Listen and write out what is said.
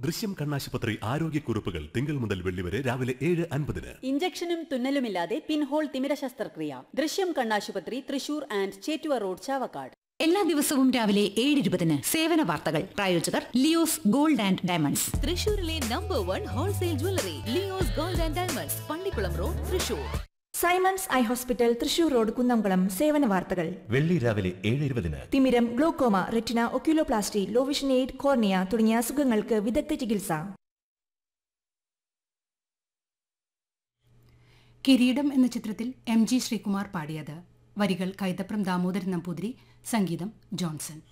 ദൃശ്യം കണ്ണാശുപത്രി ആരോഗ്യക്കുറിപ്പുകൾ തിങ്കൾ മുതൽ വെള്ളി വരെ രാവിലെ ഏഴ് അൻപതിന് ഇഞ്ചക്ഷനും തുന്നലുമില്ലാതെ പിൻഹോൾ തിമിര ശസ്ത്രക്രിയ ദൃശ്യം കണ്ണാശുപത്രി തൃശൂർ ആൻഡ് ചേറ്റുവ റോഡ് ചാവക്കാട് എല്ലാ ദിവസവും രാവിലെ ഏഴ് ഇരുപതിന് സേവന വാർത്തകൾ പ്രായോജകർ ലിയോസ് ഗോൾഡ് ആൻഡ് ഡയമണ്ട്സ് തൃശൂരിലെ number one wholesale jewellery Leo's gold and diamonds Pallikulam road Thrissur Simon's eye hospital Thrissur road Kunnamkulam സേവന വാർത്തകൾ വെള്ളി രാവിലെ ഏഴ് ഇരുപതിന് തിമിരം glaucoma retina oculoplasty low vision aid cornea തുടങ്ങിയ അസുഖങ്ങൾക്ക് വിദഗ്ധ ചികിത്സ കിരീടം എന്ന ചിത്രത്തിൽ എം ജി ശ്രീകുമാർ പാടിയത് വരികൾ കൈതപ്രം ദാമോദരൻ നമ്പൂതിരി സംഗീതം ജോൺസൺ